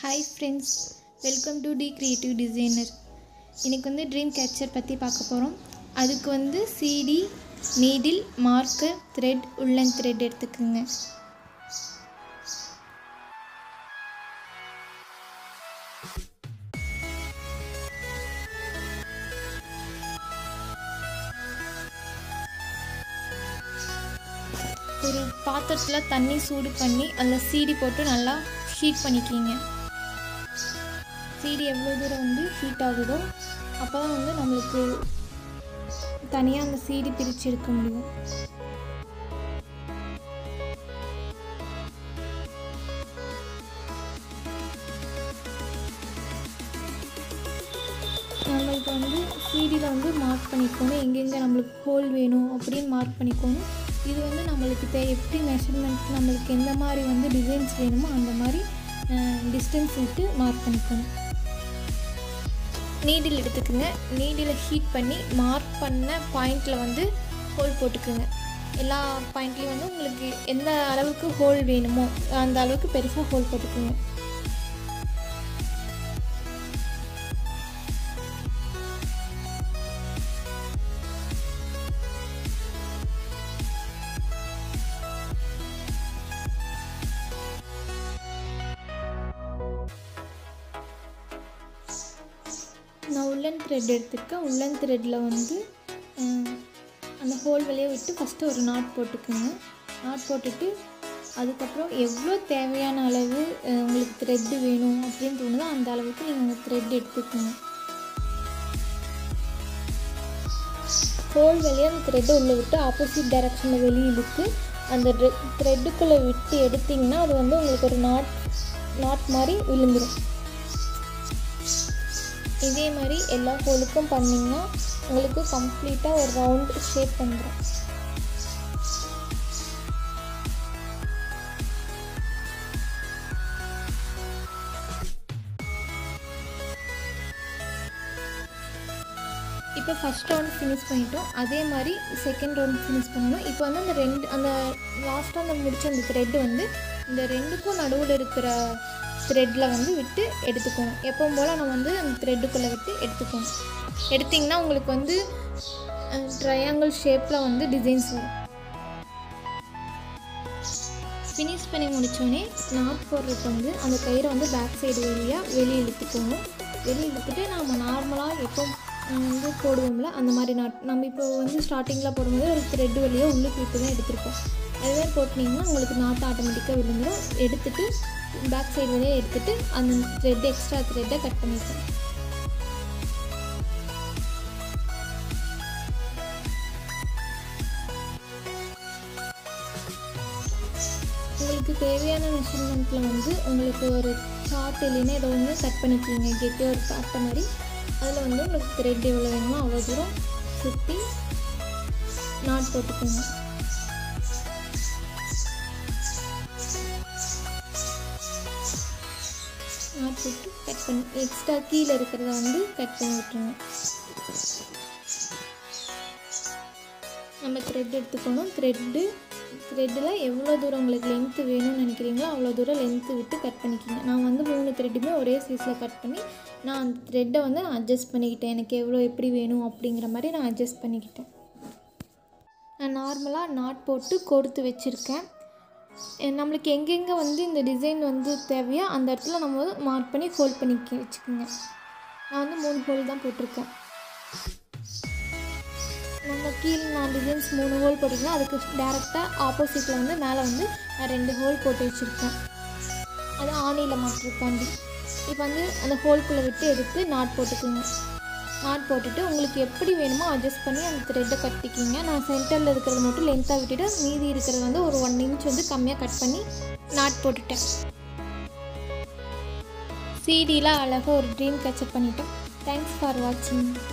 hi friends welcome to the creative designer இன்றைக்கி வந்து dream catcher பற்றி பார்க்க போகிறோம் அதுக்கு வந்து CD needle marker thread woollen thread எடுத்துக்கோங்க ஒரு பாத்திரத்தில் தண்ணி சூடு பண்ணி அதில் சீடி போட்டு நல்லா ஹீட் பண்ணிக்கிங்க சீடி எவ்வளோ தூரம் வந்து ஹீட் ஆகுதோ அப்போ தான் வந்து நம்மளுக்கு தனியாக அந்த சீடி பிரித்து எடுக்க முடியும் நம்ம இப்போ வந்து சீடியில் வந்து மார்க் பண்ணிக்கணும் எங்கெங்கே நம்மளுக்கு ஹோல் வேணும் அப்படின்னு மார்க் பண்ணிக்கணும் இது வந்து நம்மளுக்கு தே எப்படி மெஷர்மெண்ட் நம்மளுக்கு எந்த மாதிரி வந்து டிசைன்ஸ் வேணுமோ அந்த மாதிரி டிஸ்டன்ஸ் விட்டு மார்க் பண்ணிக்கணும் நீடில் எடுத்துக்கோங்க நீடில் ஹீட் பண்ணி மார்க் பண்ண பாயிண்டில் வந்து ஹோல் போட்டுக்குங்க எல்லா பாயிண்ட்லேயும் வந்து உங்களுக்கு எந்த அளவுக்கு ஹோல் வேணுமோ அந்த அளவுக்கு பெருசாக ஹோல் போட்டுக்குங்க நான் உள்ளன் த்ரெட் எடுத்திருக்கேன் உள்ளன் த்ரெட்டில் வந்து அந்த ஹோல் வழியாக விட்டு ஃபஸ்ட்டு ஒரு நாட் போட்டுக்கோங்க நாட் போட்டுட்டு அதுக்கப்புறம் எவ்வளோ தேவையான அளவு உங்களுக்கு த்ரெட்டு வேணும் அப்படின்னு தோணுதோ அந்த அளவுக்கு நீங்கள் உங்கள் த்ரெட் எடுத்துக்கோங்க ஹோல் வழியாக அந்த த்ரெட்டை உள்ளே விட்டு ஆப்போசிட் டைரக்ஷனில் வெளியே இழுத்து அந்த த்ரெட்டுக்குள்ளே விட்டு எடுத்திங்கன்னா அது வந்து உங்களுக்கு ஒரு நாட் நாட் மாதிரி விழுந்துடும் இதே மாதிரி எல்லா ஹோலுக்கும் பண்ணிங்கன்னா உங்களுக்கு கம்ப்ளீட்டாக ஒரு ரவுண்ட் ஷேப் வந்துடும் இப்போ ஃபஸ்ட் ரவுண்ட் ஃபினிஷ் பண்ணிட்டோம் அதே மாதிரி செகண்ட் ரவுண்ட் ஃபினிஷ் பண்ணணும் இப்போ வந்து அந்த ரெண்டு அந்த லாஸ்ட்டாக அந்த முடிச்ச அந்த த்ரெட்டு வந்து இந்த ரெண்டுக்கும் நடுவில் இருக்கிற த்ரெட்டில் வந்து விட்டு எடுத்துக்கணும் எப்பவும் போல் நம்ம வந்து அந்த த்ரெட்டுக்குள்ளே விட்டு எடுத்துக்கணும் எடுத்திங்கன்னா உங்களுக்கு வந்து ட்ரையாங்கிள் ஷேப்பில் வந்து டிசைன்ஸ் வரும் ஃபினிஷ் பண்ணி முடித்தோடனே நாட் போடுறதுக்கு வந்து அந்த கயிறை வந்து பேக் சைடு வழியாக வெளியே இழுத்துக்கணும் வெளியே இழுத்துட்டு நம்ம நார்மலாக எப்போ வந்து போடுவோம்ல அந்த மாதிரி நாட் நம்ம இப்போ வந்து ஸ்டார்டிங்கில் போடும்போது ஒரு த்ரெட் வழியாக உள்ளுக்கு விட்டு தான் எடுத்திருக்கோம் அதுவே போட்டிங்கன்னா உங்களுக்கு நாட்டு ஆட்டோமேட்டிக்காக விழுந்துடும் எடுத்துட்டு பேக் சைடு வழியாக எடுத்துகிட்டு அந்த த்ரெட் எக்ஸ்ட்ரா த்ரெட்டை கட் பண்ணிப்பேன் உங்களுக்கு தேவையான மெஷர்மெண்ட்டில் வந்து உங்களுக்கு ஒரு சார்ட் இல்லைன்னா இதை வந்து கட் பண்ணிக்கிங்க கெட்டியாக ஒரு சார்ட்டை மாதிரி அதில் வந்து உங்களுக்கு த்ரெட் எவ்வளோ வேணுமோ அவ்வளோ தூரம் சுற்றி நாட் போட்டுக்கோங்க நாட் போட்டு கட் பண்ணி எக்ஸ்ட்ரா கீழே இருக்கிறத வந்து கட் பண்ணி விட்டுருங்க நம்ம த்ரெட் எடுத்துக்கணும் த்ரெட்டு த்ரெட்டில் எவ்வளோ தூரம் உங்களுக்கு லென்த்து வேணும்னு நினைக்கிறீங்களோ அவ்வளோ தூரம் லென்த்து விட்டு கட் பண்ணிக்கிங்க நான் வந்து மூணு த்ரெட்டுமே ஒரே சைஸில் கட் பண்ணி நான் அந்த த்ரெட்டை வந்து நான் அட்ஜஸ்ட் பண்ணிக்கிட்டேன் எனக்கு எவ்வளோ எப்படி வேணும் அப்படிங்கிற மாதிரி நான் அட்ஜஸ்ட் பண்ணிக்கிட்டேன் நான் நார்மலாக நாட் போட்டு கொடுத்து வச்சுருக்கேன் நம்மளுக்கு எங்கெங்கே வந்து இந்த டிசைன் வந்து தேவையோ அந்த இடத்துல நம்ம வந்து மார்க் பண்ணி ஹோல்ட் பண்ணி வச்சுக்கோங்க நான் வந்து மூணு ஹோல் தான் போட்டிருக்கேன் நம்ம கீழே நான் டிசைன்ஸ் மூணு ஹோல் போட்டிருக்கேன் அதுக்கு டேரெக்டாக ஆப்போசிட்டில் வந்து மேலே வந்து நான் ரெண்டு ஹோல் போட்டு வச்சுருக்கேன் அது ஆணியில் மாட்டிருக்காண்டி இப்போ வந்து அந்த ஹோல்குள்ளே விட்டு எடுத்து நாட் போட்டுக்குங்க நாட் போட்டுட்டு உங்களுக்கு எப்படி வேணுமோ அட்ஜஸ்ட் பண்ணி அந்த த்ரெட்டை கட்டிக்கிங்க நான் சென்டரில் இருக்கிறது மட்டும் லென்த்தாக விட்டுட்டு மீதி இருக்கிறது வந்து ஒரு ஒன் இன்ச் வந்து கம்மியாக கட் பண்ணி நாட் போட்டுட்டேன் சிடியில் அழகாக ஒரு ட்ரீம் கேச்சப் பண்ணிட்டோம் தேங்க்ஸ் ஃபார் வாட்சிங்